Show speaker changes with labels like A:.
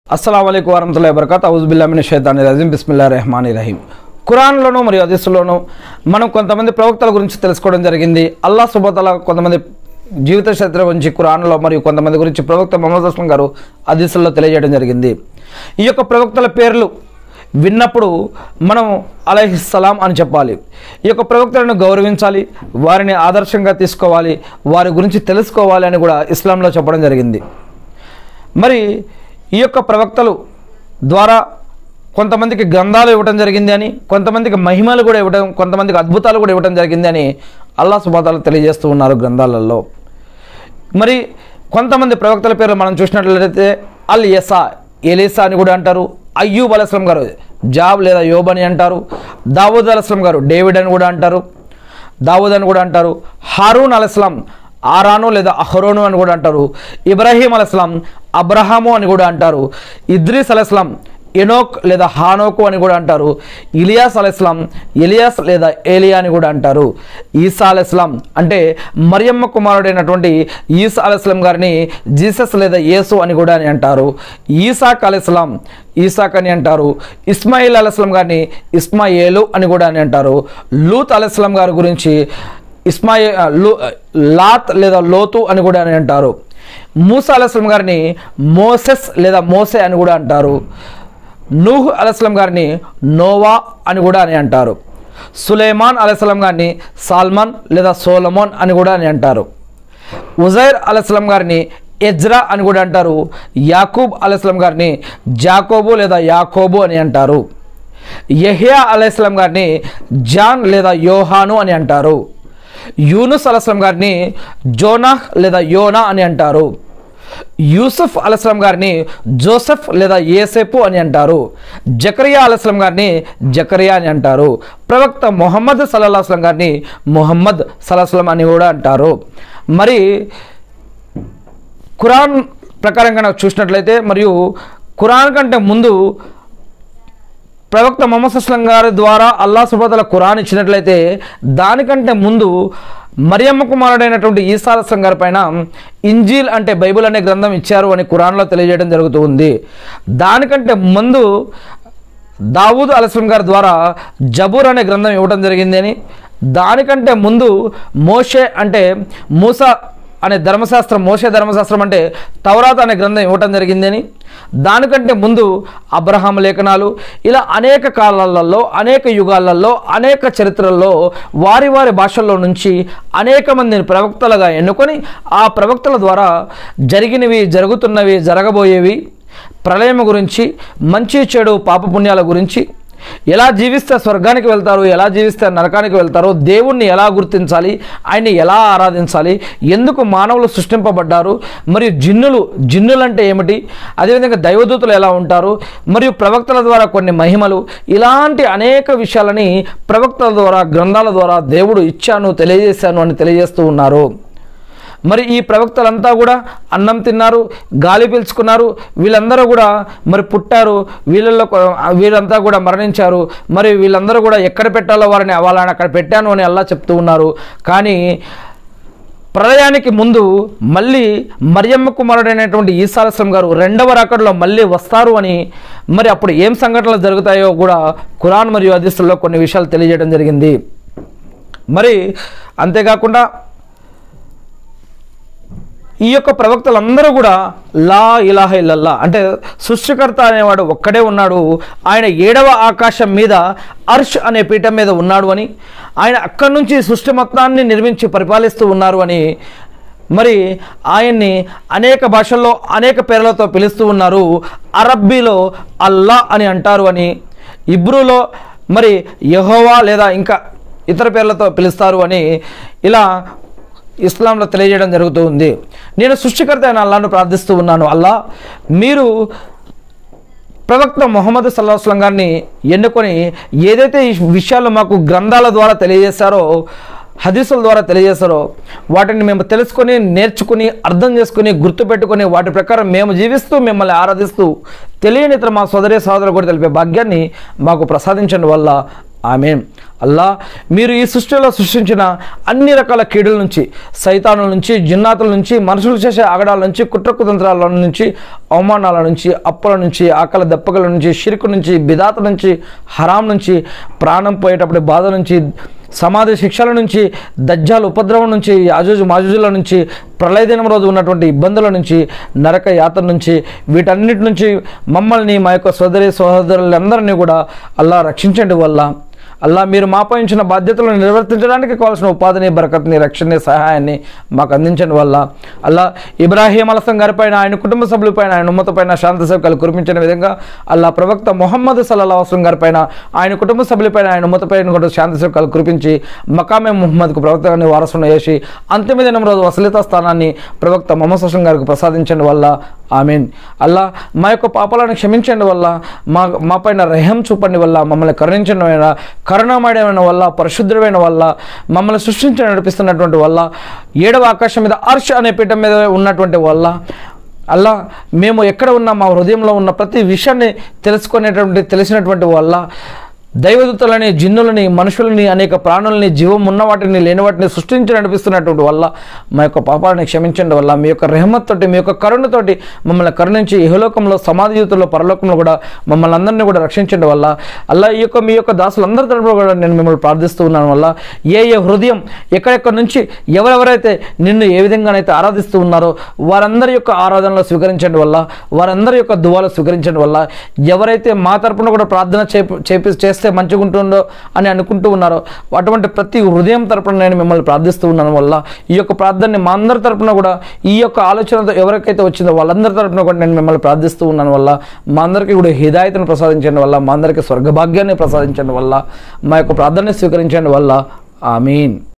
A: అస్సలం అయికు వరహతుల్లా వబర్కాత్ అవుజుబిల్లామిన షైతాని రజీం బిస్మిల్లా రెహమాని రహీం ఖురాన్లోను మరియు హదీసులోను మనం కొంతమంది ప్రవక్తల గురించి తెలుసుకోవడం జరిగింది అల్లా సుబతల కొంతమంది జీవిత చరిత్ర గురించి ఖురాన్లో మరియు కొంతమంది గురించి ప్రవక్త మొహమ్మద్ అస్లం గారు హదీసుల్లో తెలియజేయడం జరిగింది ఈ యొక్క ప్రవక్తల పేర్లు విన్నప్పుడు మనం అలహిస్సలాం అని చెప్పాలి ఈ యొక్క ప్రవక్తలను గౌరవించాలి వారిని ఆదర్శంగా తీసుకోవాలి వారి గురించి తెలుసుకోవాలి అని కూడా ఇస్లాంలో చెప్పడం జరిగింది మరి ఈ యొక్క ప్రవక్తలు ద్వారా కొంతమందికి గ్రంథాలు ఇవ్వడం జరిగింది అని కొంతమందికి మహిమలు కూడా ఇవ్వడం కొంతమందికి అద్భుతాలు కూడా ఇవ్వడం జరిగింది అని అల్లా సుబాతాలు తెలియజేస్తూ ఉన్నారు గ్రంథాలలో మరి కొంతమంది ప్రవక్తల పేర్లు మనం చూసినట్లయితే అల్ యసా ఎలీసా అని కూడా అంటారు అయ్యూబ్ అలస్లం గారు జాబ్ లేదా యోబ్ అని అంటారు దావూద్ అలస్లం గారు డేవిడ్ అని కూడా అంటారు దావూద్ అని కూడా అంటారు హారూన్ అలస్లాం ఆరాను లేదా అహరోను అని కూడా అంటారు ఇబ్రాహీం అలస్లాం అబ్రహాము అని కూడా అంటారు ఇద్రీస్ అలస్లాం ఎనోక్ లేదా హానోకు అని కూడా అంటారు ఇలియాస్ అలెస్లాం ఇలియాస్ లేదా ఏలియా అని కూడా అంటారు ఈసా అలెస్లాం అంటే మరియమ్మ కుమారుడైనటువంటి ఈసా అలెస్లాం గారిని జీసస్ లేదా యేసు అని కూడా అని అంటారు ఈసాక్ అలెస్లాం ఈసాక్ అని అంటారు ఇస్మాయిల్ అలెస్లాం గారిని ఇస్మాయేలు అని కూడా అని అంటారు లూత్ అలెస్లాం గారి గురించి ఇస్మాయి లు లాత్ లేదా లోతు అని కూడా అని అంటారు మూసా అలెస్లాం గారిని మోసెస్ లేదా మోసే అని కూడా అంటారు నూహ్ అలస్లం గారిని నోవా అని కూడా అని అంటారు సులేమాన్ అలస్లం గారిని సాల్మాన్ లేదా సోలమోన్ అని కూడా అని అంటారు ఉజైర్ అలస్లం గారిని ఎజ్రా అని కూడా అంటారు యాకూబ్ అలస్లం గారిని జాకోబు లేదా యాకోబు అని అంటారు యహియా అలైస్లాం గారిని జాన్ లేదా యోహాను అని అంటారు యూనుస్ అలస్లం గారిని జోనాహ్ లేదా యోనా అని అంటారు యూసుఫ్ అలస్లం గారిని జోసెఫ్ లేదా ఏసేపు అని అంటారు జకరియా అలస్లం గారిని జకరియా అని అంటారు ప్రవక్త మొహమ్మద్ సల్లాహస్లం గారిని మొహమ్మద్ సల్లాహస్లం అని కూడా అంటారు మరి ఖురాన్ ప్రకారంగా నాకు చూసినట్లయితే మరియు ఖురాన్ కంటే ముందు ప్రవక్త మొహమ్మద్ అస్లం గారి ద్వారా అల్లా సుబతల ఖురాన్ ఇచ్చినట్లయితే దానికంటే ముందు మరియమ్మ కుమారుడైనటువంటి ఈసా అస్లం గారి పైన ఇంజీల్ అంటే బైబిల్ అనే గ్రంథం ఇచ్చారు అని ఖురాన్లో తెలియజేయడం జరుగుతూ ఉంది దానికంటే ముందు దావూద్ అలస్లం గారి ద్వారా జబూర్ అనే గ్రంథం ఇవ్వడం జరిగింది అని దానికంటే ముందు మోషే అంటే మూసా అనే ధర్మశాస్త్రం మోసే ధర్మశాస్త్రం అంటే తౌరాత్ అనే గ్రంథం ఇవ్వటం జరిగిందని దానికంటే ముందు అబ్రహాం లేఖనాలు ఇలా అనేక కాలాలలో అనేక యుగాలలో అనేక చరిత్రల్లో వారి వారి భాషల్లో నుంచి అనేక మందిని ప్రవక్తలుగా ఎన్నుకొని ఆ ప్రవక్తల ద్వారా జరిగినవి జరుగుతున్నవి జరగబోయేవి ప్రళయం గురించి మంచి చెడు పాపపుణ్యాల గురించి ఎలా జీవిస్తే స్వర్గానికి వెళ్తారు ఎలా జీవిస్తే నరకానికి వెళ్తారో దేవుణ్ణి ఎలా గుర్తించాలి ఆయన్ని ఎలా ఆరాధించాలి ఎందుకు మానవులు సృష్టింపబడ్డారు మరియు జిన్నులు జిన్నులు అంటే ఏమిటి అదేవిధంగా దైవదూతలు ఎలా ఉంటారు మరియు ప్రవక్తల ద్వారా కొన్ని మహిమలు ఇలాంటి అనేక విషయాలని ప్రవక్తల ద్వారా గ్రంథాల ద్వారా దేవుడు ఇచ్చాను తెలియజేశాను అని తెలియజేస్తూ ఉన్నారు మరి ఈ ప్రవక్తలంతా కూడా అన్నం తిన్నారు గాలి పీల్చుకున్నారు వీళ్ళందరూ కూడా మరి పుట్టారు వీళ్ళల్లో కొ- వీళ్ళంతా కూడా మరణించారు మరి వీళ్ళందరూ కూడా ఎక్కడ పెట్టాలో వారిని వాళ్ళని అక్కడ పెట్టాను అని అల్లా చెప్తూ ఉన్నారు కానీ ప్రళయానికి ముందు మళ్ళీ మరియమ్మ కుమారుడైనటువంటి ఈసాలస్లం గారు రెండవ రాకడలో మళ్ళీ వస్తారు అని మరి అప్పుడు ఏం సంఘటనలు జరుగుతాయో కూడా ఖురాన్ మరియు హదీసుల్లో కొన్ని విషయాలు తెలియజేయడం జరిగింది మరి అంతేకాకుండా ఈ యొక్క ప్రవక్తలందరూ కూడా లా ఇలాహ ఇల్లల్లా అంటే సృష్టికర్త అనేవాడు ఒక్కడే ఉన్నాడు ఆయన ఏడవ ఆకాశం మీద అర్ష్ అనే పీఠం మీద ఉన్నాడు అని ఆయన అక్కడి నుంచి సృష్టి మొత్తాన్ని నిర్మించి పరిపాలిస్తూ ఉన్నారు అని మరి ఆయన్ని అనేక భాషల్లో అనేక పేర్లతో పిలుస్తూ ఉన్నారు అరబ్బీలో అల్లా అని అంటారు అని ఇబ్రూలో మరి యహోవా లేదా ఇంకా ఇతర పేర్లతో పిలుస్తారు అని ఇలా ఇస్లాంలో తెలియజేయడం జరుగుతూ ఉంది నేను సృష్టికర్త అయిన అల్లాను ప్రార్థిస్తూ ఉన్నాను అల్లా మీరు ప్రవక్త మొహమ్మద్ సల్లాహస్లం గారిని ఎన్నుకొని ఏదైతే ఈ విషయాలు మాకు గ్రంథాల ద్వారా తెలియజేశారో హదీసుల ద్వారా తెలియజేశారో వాటిని మేము తెలుసుకొని నేర్చుకుని అర్థం చేసుకుని గుర్తుపెట్టుకొని వాటి ప్రకారం మేము జీవిస్తూ మిమ్మల్ని ఆరాధిస్తూ తెలియని ఇతర మా సోదరి సోదరు కూడా తెలిపే భాగ్యాన్ని మాకు ప్రసాదించండి వల్ల ఆమెన్ అల్లా మీరు ఈ సృష్టిలో సృష్టించిన అన్ని రకాల కీడుల నుంచి సైతానుల నుంచి జిన్నాతుల నుంచి మనుషులు చేసే ఆగడాల నుంచి కుట్రకుతంత్రాల నుంచి అవమానాల నుంచి అప్పుల నుంచి ఆకలి దెప్పగల నుంచి షిరుకు నుంచి బిదాత నుంచి హరాం నుంచి ప్రాణం పోయేటప్పుడు బాధ నుంచి సమాధి శిక్షల నుంచి దజ్జాల ఉపద్రవం నుంచి యాజూజు మాజూజుల నుంచి ప్రళయ దినం రోజు ఉన్నటువంటి ఇబ్బందుల నుంచి నరక యాత్ర నుంచి వీటన్నిటి నుంచి మమ్మల్ని మా యొక్క సోదరి సహోదరులందరినీ కూడా అల్లా రక్షించండి వల్ల అల్లా మీరు మాపై ఉంచిన బాధ్యతలను నిర్వర్తించడానికి కావాల్సిన ఉపాధిని బరకత్ని రక్షణని సహాయాన్ని మాకు అందించండి వల్ల అల్లా ఇబ్రాహీం అలసం గారిపైన ఆయన కుటుంబ సభ్యులపైన ఆయన ఉమ్మతపైన శాంతి సేవకాలు కురిపించిన విధంగా అల్లా ప్రవక్త మొహమ్మద్ సల్లా అవసరం గారిపైన ఆయన కుటుంబ సభ్యులపైన ఆయన ఉమ్మతపైన కూడా శాంతి సేవకాలు కురిపించి మకామే ముహమ్మద్కు ప్రవక్త గారిని వారసును చేసి అంతిమ దినం రోజు వసలిత స్థానాన్ని ప్రవక్త మొహమ్మద్ హసన్ గారికి ప్రసాదించండి వల్ల ఆమీన్ అల్లా మా యొక్క పాపాలను క్షమించండి వల్ల మా మా పైన రహం చూపండి వల్ల మమ్మల్ని కరుణించడం వల్ల కరుణామయమైన వల్ల పరిశుద్ధమైన వల్ల మమ్మల్ని సృష్టించి నడిపిస్తున్నటువంటి వల్ల ఏడవ ఆకాశం మీద అర్ష్ అనే పీఠం మీద ఉన్నటువంటి వల్ల అల్లా మేము ఎక్కడ ఉన్నా మా హృదయంలో ఉన్న ప్రతి విషయాన్ని తెలుసుకునేటువంటి తెలిసినటువంటి వల్ల దైవదూతలని జిన్నులని మనుషులని అనేక ప్రాణులని జీవం ఉన్న వాటిని లేని వాటిని సృష్టించి నడిపిస్తున్నటువంటి వల్ల మా యొక్క పాపాలను క్షమించండి వల్ల మీ యొక్క రెహమత్ తోటి మీ యొక్క కరుణతోటి మమ్మల్ని కరుణించి ఇహలోకంలో సమాధి జీవితంలో పరలోకంలో కూడా మమ్మల్ని అందరినీ కూడా రక్షించండి వల్ల అల్లా ఈ యొక్క మీ యొక్క దాసులందరి తరపున కూడా నేను మిమ్మల్ని ప్రార్థిస్తూ ఉన్నాను వల్ల ఏ ఏ హృదయం ఎక్కడెక్కడ నుంచి ఎవరెవరైతే నిన్ను ఏ విధంగానైతే ఆరాధిస్తూ ఉన్నారో వారందరి యొక్క ఆరాధనలు స్వీకరించండి వల్ల వారందరి యొక్క దువాలు స్వీకరించండి వల్ల ఎవరైతే మా తరపున కూడా ప్రార్థన చేపి చేపి చేస్తే మంచిగా ఉంటుందో అని అనుకుంటూ ఉన్నారో అటువంటి ప్రతి హృదయం తరపున నేను మిమ్మల్ని ప్రార్థిస్తూ ఉన్నాను వల్ల ఈ యొక్క ప్రార్థనని మా అందరి తరపున కూడా ఈ యొక్క ఆలోచనతో ఎవరికైతే వచ్చిందో వాళ్ళందరి తరపున కూడా నేను మిమ్మల్ని ప్రార్థిస్తూ ఉన్నాను వల్ల మా అందరికీ కూడా హిదాయతను ప్రసాదించండి వల్ల మా అందరికీ స్వర్గభాగ్యాన్ని ప్రసాదించండి వల్ల మా యొక్క ప్రార్థనని స్వీకరించండి వల్ల ఆమీన్